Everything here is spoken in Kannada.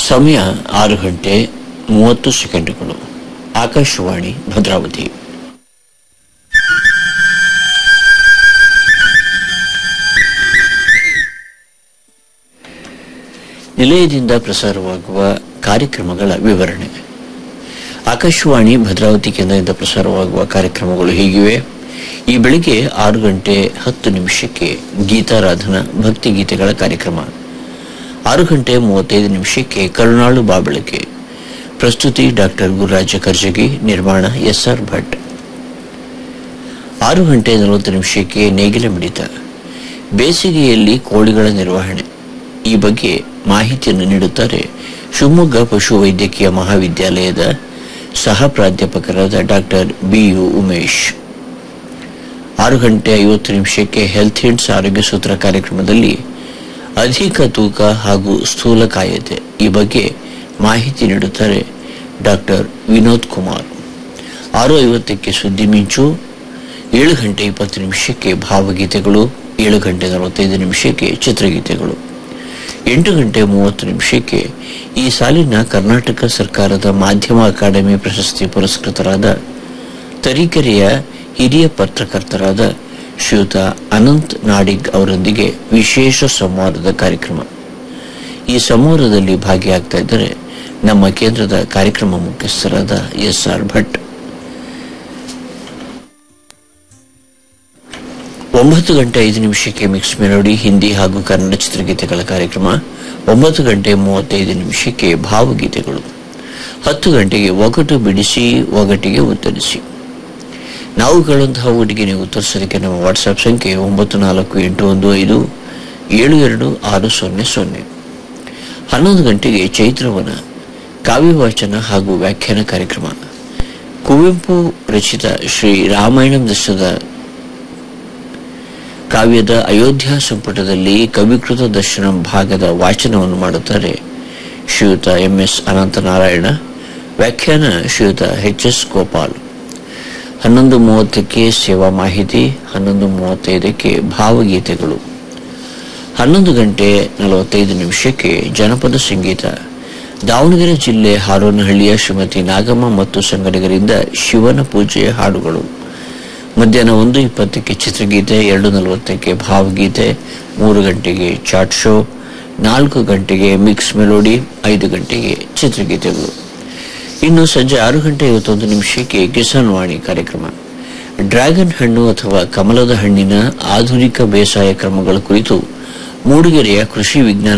ಸಮಯ ಆರು ಗಂಟೆ ಮೂವತ್ತು ಸೆಕೆಂಡುಗಳು ಆಕಾಶವಾಣಿ ಭದ್ರಾವತಿ ನಿಲಯದಿಂದ ಪ್ರಸಾರವಾಗುವ ಕಾರ್ಯಕ್ರಮಗಳ ವಿವರಣೆ ಆಕಾಶವಾಣಿ ಭದ್ರಾವತಿ ಕೇಂದ್ರದಿಂದ ಪ್ರಸಾರವಾಗುವ ಕಾರ್ಯಕ್ರಮಗಳು ಹೀಗಿವೆ ಈ ಬೆಳಿಗ್ಗೆ ಆರು ಗಂಟೆ ಹತ್ತು ನಿಮಿಷಕ್ಕೆ ಗೀತಾರಾಧನಾ ಭಕ್ತಿ ಗೀತೆಗಳ ಕಾರ್ಯಕ್ರಮ ಆರು ಗಂಟೆ ಮೂವತ್ತೈದು ನಿಮಿಷಕ್ಕೆ ಕರುಣಾಳು ಬಾಬಳಿಕೆ ಪ್ರಸ್ತುತಿ ಡಾಕ್ಟರ್ ಗುರುರಾಜ ಕರ್ಜಗಿ ನಿರ್ಮಾಣ ಎಸ್ಆರ್ ಭಟ್ ಆರು ಗಂಟೆ ನಲವತ್ತು ನಿಮಿಷಕ್ಕೆ ನೇಗಿಲ ಮಿಡಿತ ಬೇಸಿಗೆಯಲ್ಲಿ ಕೋಳಿಗಳ ನಿರ್ವಹಣೆ ಈ ಬಗ್ಗೆ ಮಾಹಿತಿಯನ್ನು ನೀಡುತ್ತಾರೆ ಶಿವಮೊಗ್ಗ ಪಶು ವೈದ್ಯಕೀಯ ಮಹಾವಿದ್ಯಾಲಯದ ಸಹ ಪ್ರಾಧ್ಯಾಪಕರಾದ ಡಾಕ್ಟರ್ ಬಿಯು ಉಮೇಶ್ ಆರು ಗಂಟೆ ಐವತ್ತು ನಿಮಿಷಕ್ಕೆ ಹೆಲ್ತ್ ಹಿಂಡ್ಸ್ ಆರೋಗ್ಯ ಸೂತ್ರ ಕಾರ್ಯಕ್ರಮದಲ್ಲಿ ಅಧಿಕ ತೂಕ ಹಾಗೂ ಸ್ಥೂಲಕಾಯತೆ ಈ ಬಗ್ಗೆ ಮಾಹಿತಿ ನೀಡುತ್ತಾರೆ ಡಾಕ್ಟರ್ ವಿನೋದ್ ಕುಮಾರ್ ಆರು ಐವತ್ತಕ್ಕೆ ಸುದ್ದಿ ಮಿಂಚು ಏಳು ಗಂಟೆ ಇಪ್ಪತ್ತು ನಿಮಿಷಕ್ಕೆ ಭಾವಗೀತೆಗಳು ಏಳು ಗಂಟೆ ನಲವತ್ತೈದು ನಿಮಿಷಕ್ಕೆ ಚಿತ್ರಗೀತೆಗಳು ಎಂಟು ಗಂಟೆ ಮೂವತ್ತು ನಿಮಿಷಕ್ಕೆ ಈ ಸಾಲಿನ ಕರ್ನಾಟಕ ಸರ್ಕಾರದ ಮಾಧ್ಯಮ ಅಕಾಡೆಮಿ ಪ್ರಶಸ್ತಿ ಪುರಸ್ಕೃತರಾದ ತರೀಕೆರೆಯ ಹಿರಿಯ ಪತ್ರಕರ್ತರಾದ ಶ್ರೀಯುತ ಅನಂತ್ ನಾಡಿಗ್ ಅವರೊಂದಿಗೆ ವಿಶೇಷ ಸಂವಾದದ ಕಾರ್ಯಕ್ರಮ ಈ ಸಂವಾದದಲ್ಲಿ ಭಾಗಿಯಾಗ್ತಾ ಇದ್ದರೆ ನಮ್ಮ ಕೇಂದ್ರದ ಕಾರ್ಯಕ್ರಮ ಮುಖ್ಯಸ್ಥರಾದ ಎಸ್ ಆರ್ ಭಟ್ ಒಂಬತ್ತು ಗಂಟೆ ಐದು ನಿಮಿಷಕ್ಕೆ ಮಿಕ್ಸ್ ಮೆಲೋಡಿ ಹಿಂದಿ ಹಾಗೂ ಕನ್ನಡ ಚಿತ್ರಗೀತೆಗಳ ಕಾರ್ಯಕ್ರಮ ಒಂಬತ್ತು ಗಂಟೆ ಮೂವತ್ತೈದು ನಿಮಿಷಕ್ಕೆ ಭಾವಗೀತೆಗಳು ಹತ್ತು ಗಂಟೆಗೆ ಒಗಟು ಬಿಡಿಸಿ ಒಗಟಿಗೆ ಉತ್ತರಿಸಿ ನಾವು ಕೇಳುವಂತಹ ಒಟ್ಟಿಗೆ ನೀವು ಉತ್ತರಿಸೋದಕ್ಕೆ ನಮ್ಮ ವಾಟ್ಸ್ಆಪ್ ಸಂಖ್ಯೆ ಒಂಬತ್ತು ನಾಲ್ಕು ಎಂಟು ಒಂದು ಐದು ಏಳು ಎರಡು ಆರು ಸೊನ್ನೆ ಸೊನ್ನೆ ಹನ್ನೊಂದು ಗಂಟೆಗೆ ಚೈತ್ರವನ ಕಾವ್ಯ ವಾಚನ ಹಾಗೂ ವ್ಯಾಖ್ಯಾನ ಕಾರ್ಯಕ್ರಮ ಕುವೆಂಪು ರಚಿತ ಶ್ರೀ ರಾಮಾಯಣಂ ದಶದ ಕಾವ್ಯದ ಅಯೋಧ್ಯ ಸಂಪುಟದಲ್ಲಿ ಕವಿಕೃತ ದರ್ಶನಂ ಭಾಗದ ವಾಚನವನ್ನು ಮಾಡುತ್ತಾರೆ ಶ್ರೀಯುತ ಎಂ ಎಸ್ ಅನಂತನಾರಾಯಣ ವ್ಯಾಖ್ಯಾನ ಶ್ರೀಯುತ ಎಚ್ ಎಸ್ ಗೋಪಾಲ್ ಹನ್ನೊಂದು ಮೂವತ್ತಕ್ಕೆ ಸೇವಾ ಮಾಹಿತಿ ಹನ್ನೊಂದು ಮೂವತ್ತೈದಕ್ಕೆ ಭಾವಗೀತೆಗಳು ಹನ್ನೊಂದು ಗಂಟೆ ನಲವತ್ತೈದು ನಿಮಿಷಕ್ಕೆ ಜನಪದ ಸಂಗೀತ ದಾವಣಗೆರೆ ಜಿಲ್ಲೆ ಹಾರೋನಹಳ್ಳಿಯ ಶ್ರೀಮತಿ ನಾಗಮ್ಮ ಮತ್ತು ಸಂಗಡಿಗರಿಂದ ಶಿವನ ಪೂಜೆಯ ಹಾಡುಗಳು ಮಧ್ಯಾಹ್ನ ಒಂದು ಇಪ್ಪತ್ತಕ್ಕೆ ಚಿತ್ರಗೀತೆ ಎರಡು ನಲವತ್ತಕ್ಕೆ ಭಾವಗೀತೆ ಮೂರು ಗಂಟೆಗೆ ಚಾಟ್ ಶೋ ನಾಲ್ಕು ಗಂಟೆಗೆ ಮಿಕ್ಸ್ ಮೆಲೋಡಿ ಐದು ಗಂಟೆಗೆ ಚಿತ್ರಗೀತೆಗಳು ಇನ್ನು ಸಂಜೆ ಆರು ಗಂಟೆ ಐವತ್ತೊಂದು ನಿಮಿಷಕ್ಕೆ ಕಿಸಾನ್ ವಾಣಿ ಕಾರ್ಯಕ್ರಮ ಡ್ರ್ಯಾಗನ್ ಹಣ್ಣು ಅಥವಾ ಕಮಲದ ಹಣ್ಣಿನ ಆಧುನಿಕ ಬೇಸಾಯ ಕ್ರಮಗಳ ಕುರಿತು ಮೂಡಿಗೆರೆಯ ಕೃಷಿ ವಿಜ್ಞಾನ